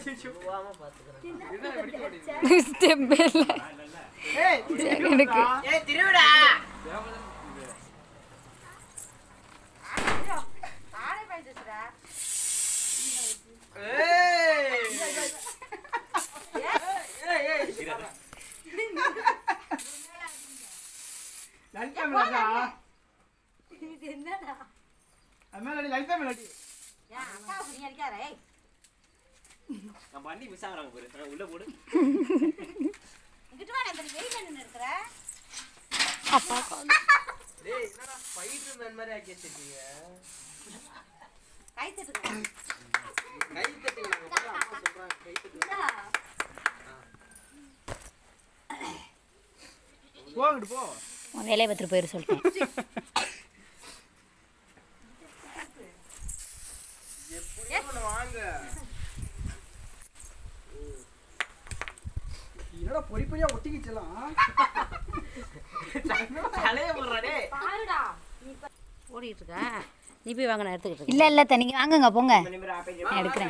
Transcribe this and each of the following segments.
போகாம பாத்துக்கிறேன் ஸ்டெப்பே இல்லை ஏய் எனக்கு ஏய் திருவிடா லலிதா மேலடா அது மேலடி லலிதா மேலடி நான் பண்ணி மிஸ் ஆகுறாங்க பாரு நான் உள்ள போடு டேய் என்னடா ஃபைட்டர் மேன் மாதிரி ஆக்கி வச்சிருக்கீங்க கை தட்டுங்க நாங்க போய் அம்மா சொல்றாங்க கை தட்டுங்க போங்கட்டு போ உன் வேலையை பார்த்துட்டு போயிரு சொல்லிட்டேன் எப்படி ஒண்ணு வாங்க என்னடா பொறி பொறியா ஒட்டிக்கிச்சலாம் தலைய போடுறா டேய் ஓடிட்டு இருக்க நீ போய் வாங்க நான் எடுத்துக்கிட்டு இல்லை இல்லை தண்ணி வாங்குங்க போங்க நான் எடுக்கிறேன்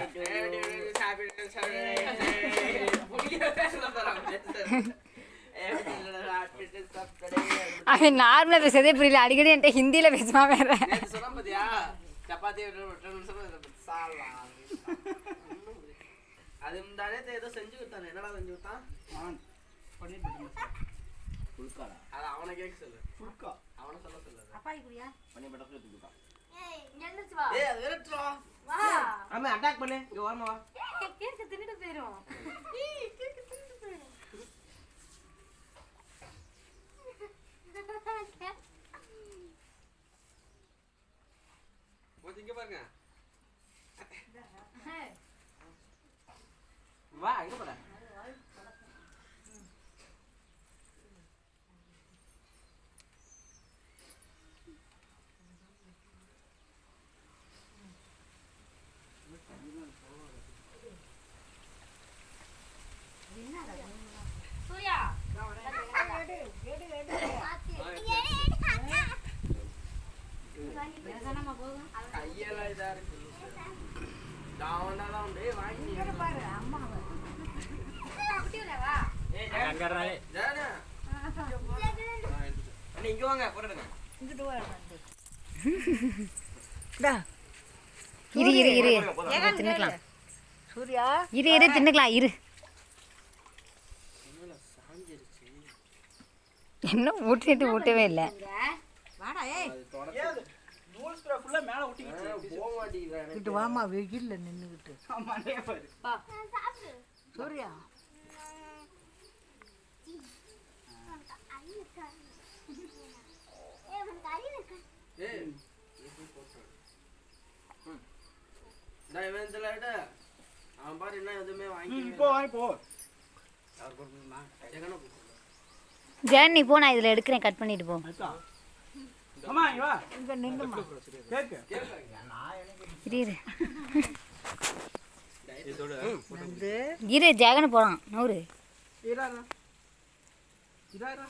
அவன் நார்மலாக பேசுறதே புரியல அடிக்கடி என்கிட்ட ஹிந்தியில் பேசுவான் வேற நேத்து சொன்னா பாத்தியா சப்பாத்தி விட்டு சொன்னா சாலா அது முந்தானே ஏதோ செஞ்சு கொடுத்தானே என்னடா செஞ்சு கொடுத்தான் நான் பண்ணிட்டு இருக்கேன் புல்காடா அது அவனை கேட்க சொல்லு புல்கா அவனை சொல்ல சொல்லாத அப்பாய் குடியா பண்ணி பட்டத்துல தூக்கிட்டான் ஏய் அது விரட்டுறா ஆமா அட்டாக் பண்ணு இங்க ஓரமா வா கொஞ்சம் இங்க பாருங்க வா இங்க போடா கையெல்லாம் இதா இருக்கு டாவனா தான் உண்டு வாங்கி அங்க இருந்தாலே ஜானா அண்ணா இங்க வாங்க போடுங்க இரு இரு இரு தின்னுக்கலாம் சூர்யா இரு இரு தின்னுக்கலாம் இரு என்ன ஊட்டிட்டு ஊட்டவே இல்லை வாடா ஏய் அது தொடச்சு ஏன் நூல் ஸ்ப்ரே ஃபுல்லா மேல ஒட்டிக்கிச்சு போக மாட்டேங்கிறேன் இங்கிட்டு வாமா வெயில்ல நின்னுகிட்டு ஆமா நே பாரு சூர்யா ஏய் நான் இவன் இதுல எடு. அவன் பாரு என்ன எதுவுமே வாங்கி ம் போ வாங்கி போ எங்கன போ ஜேன் நீ போ நான் இதில் எடுக்கிறேன் கட் பண்ணிட்டு போ அக்கா அம்மா இங்க வா இங்க நின்னுமா கேக்கு இரு இரு வந்து இரு ஜெகன் போகிறான் நூறு இரா இரா இரா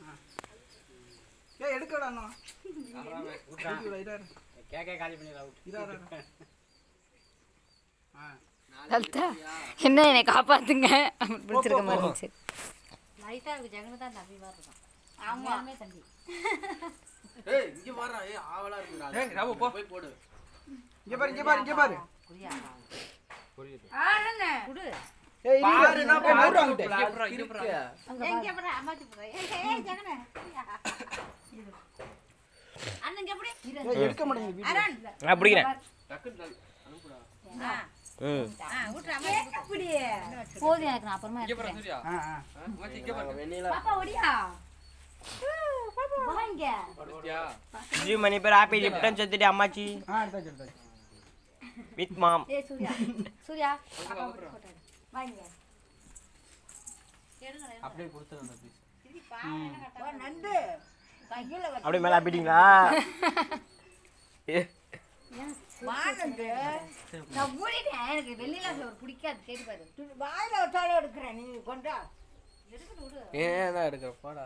ஏய் எடுக்கடா அண்ணா எடுக்கடா இரா கேக்கே காலி பண்ணி அவுட் இரா இரா ஆ லலிதா என்ன என்னை காப்பாத்துங்க அப்படின்னு பிடிச்சிருக்க மாதிரி இருந்துச்சு லைட்டா இருக்கு ஜெகன தான் தம்பி மாதிரி இருக்கும் ஆமா. ஆமாமே தம்பி ஏய் இங்க வாடா ஏய் ஆவலா இருக்குடா ஏய், ராவு, போ. போய் போடு இங்க பாரு இங்க பாரு இங்க பாரு குடியா புரியுது குடு ஏய் இரு, இரு. பாருன்னா ஏய், நூறு வாங்கிட்டு இருக்கு எங்க போற அம்மாச்சி போற ஏய் ஏய் ஜெகன அண்ணன் இங்க எப்படி ஏய், எடுக்க மாட்டேங்குது வீடியோ. அரண் நான் பிடிக்கிறேன் டக்குன்னு அனுப்புடா ஆ ம் ஆ ஊட்டு அம்மா எப்படி போதும் எனக்கு நான் அப்புறமா எடுக்கிறேன் ஆ ஆ நாங்க வெண்ணிலா பாப்பா ஓடியா வாங்க ஜி மணி பேர் ஹாப்பி லிப்டன் செத்துட்டு அம்மாச்சி ஆ எடுத்தாச்சு எடுத்தாச்சு வித் மாம் ஏய் சூர்யா சூர்யா பாப்பா போட்டோ எடு. வாங்க எடுங்க அப்படியே கொடுத்துறேன் ப்ளீஸ் ஓ நண்டு கையில வச்சு அப்படியே மேலே ஆப்பிட்டீங்களா வானந்து நான் மூடிட்டேன் எனக்கு வெள்ளில ஒரு பிடிக்காது கேட்டு பாரு வாயில வச்சாலும் எடுக்கிறேன் நீ கொண்டா ஏன் தான் எடுக்கிற போடா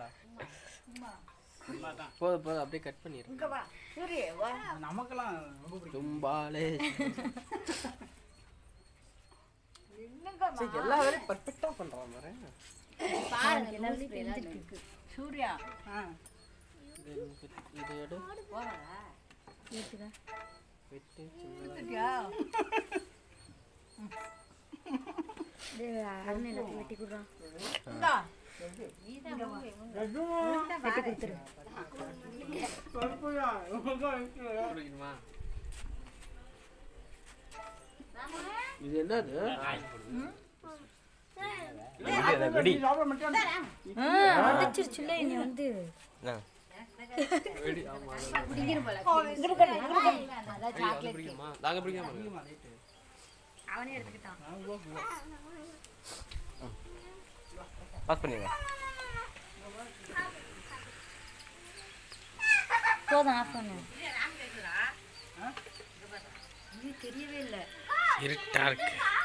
போதும் போதும் அப்படியே கட் பண்ணிடு இங்க வா சூரிய வா நமக்கெல்லாம் ரொம்ப பிடிக்கும் தும்பாலே என்ன சரி எல்லா வேலையும் பர்ஃபெக்டா பண்றான் பாரு சூர்யா இது எடு போறா வெட்டு சின்னதா அண்ணன் வெட்டி கொடுறான் இந்தா குடிக்கணுமா இது என்னது வெடி உடச்சிருச்சுல என்னை வந்து வெடி ஆமா பிடிக்குமா நாங்க பிடிக்காம அவனே எடுத்துக்கிட்டான் பாஸ் பண்ணிடுங்க போதும் ஆஃப் பண்ணு இது தெரியவே இல்லை இருட்டா இருக்கு